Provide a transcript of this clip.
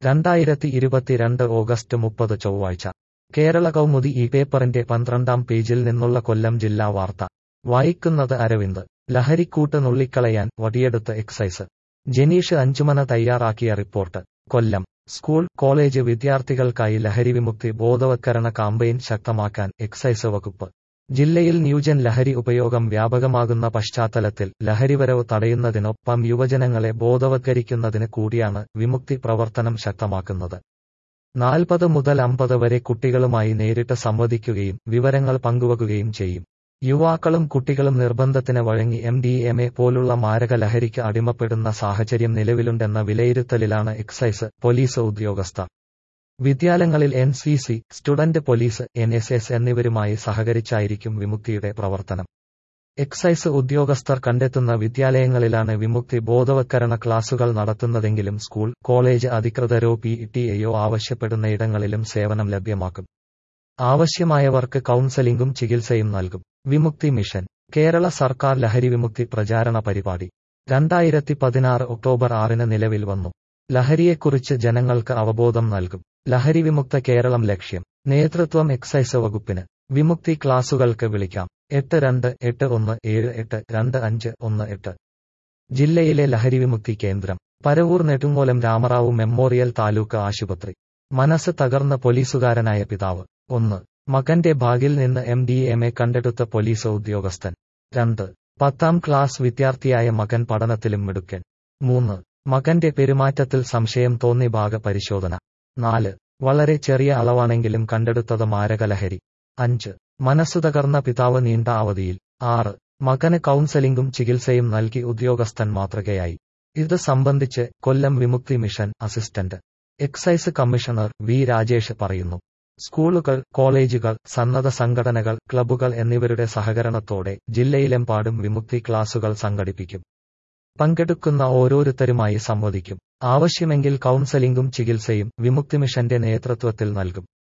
രണ്ടായിരത്തി ഇരുപത്തിരണ്ട് ഓഗസ്റ്റ് മുപ്പത് ചൊവ്വാഴ്ച കേരള കൗമുദി ഈ പേപ്പറിന്റെ പന്ത്രണ്ടാം പേജിൽ നിന്നുള്ള കൊല്ലം ജില്ലാ വാർത്ത വായിക്കുന്നത് അരവിന്ദ് ലഹരിക്കൂട്ട് നുള്ളിക്കളയാൻ വടിയെടുത്ത് എക്സൈസ് ജനീഷ് അഞ്ചുമന തയ്യാറാക്കിയ റിപ്പോർട്ട് കൊല്ലം സ്കൂൾ കോളേജ് വിദ്യാർത്ഥികൾക്കായി ലഹരിവിമുക്തി ബോധവത്കരണ കാമ്പയിൻ ശക്തമാക്കാൻ എക്സൈസ് വകുപ്പ് ജില്ലയിൽ ന്യൂജൻ ലഹരി ഉപയോഗം വ്യാപകമാകുന്ന പശ്ചാത്തലത്തിൽ ലഹരിവരവ് തടയുന്നതിനൊപ്പം യുവജനങ്ങളെ ബോധവത്കരിക്കുന്നതിന് കൂടിയാണ് വിമുക്തി പ്രവർത്തനം ശക്തമാക്കുന്നത് നാൽപ്പത് മുതൽ അമ്പത് വരെ കുട്ടികളുമായി നേരിട്ട് സംവദിക്കുകയും വിവരങ്ങൾ പങ്കുവയ്ക്കുകയും ചെയ്യും യുവാക്കളും കുട്ടികളും നിർബന്ധത്തിന് വഴങ്ങി എം ഡി എം എ പോലുള്ള മാരക ലഹരിക്ക് അടിമപ്പെടുന്ന സാഹചര്യം നിലവിലുണ്ടെന്ന വിലയിരുത്തലിലാണ് എക്സൈസ് പോലീസ് ഉദ്യോഗസ്ഥർ വിദ്യാലയങ്ങളിൽ N C C student police N S S എന്നിവരുമായി സഹകരിച്ചായിരിക്കും വിമുക്തിയുടെ പ്രവർത്തനം എക്സൈസ് ഉദ്യോഗസ്ഥർ കണ്ടെത്തുന്ന വിദ്യാലയങ്ങളിലാണ് വിമുക്തി ബോധവത്കരണ ക്ലാസുകൾ നടത്തുന്നതെങ്കിലും സ്കൂൾ കോളേജ് അധികൃതരോ പി ടിഎയോ ആവശ്യപ്പെടുന്നയിടങ്ങളിലും സേവനം ലഭ്യമാക്കും ആവശ്യമായവർക്ക് കൗൺസലിംഗും ചികിത്സയും നൽകും വിമുക്തി മിഷൻ കേരള സർക്കാർ ലഹരി വിമുക്തി പ്രചാരണ പരിപാടി രണ്ടായിരത്തി പതിനാറ് ഒക്ടോബർ ആറിന് നിലവിൽ വന്നു ലഹരിയെക്കുറിച്ച് ജനങ്ങൾക്ക് അവബോധം നൽകും ലഹരി വിമുക്ത കേരളം ലക്ഷ്യം നേതൃത്വം എക്സൈസ് വകുപ്പിന് വിമുക്തി ക്ലാസുകൾക്ക് വിളിക്കാം എട്ട് രണ്ട് എട്ട് ഒന്ന് ഏഴ് എട്ട് രണ്ട് അഞ്ച് ഒന്ന് എട്ട് ജില്ലയിലെ ലഹരി വിമുക്തി കേന്ദ്രം പരവൂർ നെടുങ്ങോലം രാമറാവു മെമ്മോറിയൽ താലൂക്ക് ആശുപത്രി മനസ്സ് തകർന്ന പോലീസുകാരനായ പിതാവ് ഒന്ന് മകന്റെ ബാഗിൽ നിന്ന് എം ഡി എം എ കണ്ടെടുത്ത പോലീസ് ഉദ്യോഗസ്ഥൻ രണ്ട് പത്താം ക്ലാസ് വിദ്യാർത്ഥിയായ മകൻ പഠനത്തിലും മിടുക്കൻ മൂന്ന് മകന്റെ പെരുമാറ്റത്തിൽ സംശയം തോന്നി ഭാഗ പരിശോധന നാല് വളരെ ചെറിയ അളവാണെങ്കിലും കണ്ടെടുത്തത് മാരകലഹരി അഞ്ച് മനസ്സു തകർന്ന പിതാവ് നീണ്ട അവധിയിൽ ആറ് മകന് കൗൺസലിംഗും ചികിത്സയും നൽകി ഉദ്യോഗസ്ഥൻ മാതൃകയായി ഇത് സംബന്ധിച്ച് Kollam Vimukthi mission assistant excise commissioner V Rajesh പറയുന്നു സ്കൂളുകൾ കോളേജുകൾ സന്നദ്ധ സംഘടനകൾ ക്ലബ്ബുകൾ എന്നിവരുടെ സഹകരണത്തോടെ ജില്ലയിലെമ്പാടും വിമുക്തി ക്ലാസുകൾ സംഘടിപ്പിക്കും പങ്കെടുക്കുന്ന ഓരോരുത്തരുമായി സംവദിക്കും ആവശ്യമെങ്കിൽ കൗൺസലിംഗും ചികിത്സയും വിമുക്തി മിഷന്റെ നേതൃത്വത്തിൽ നൽകും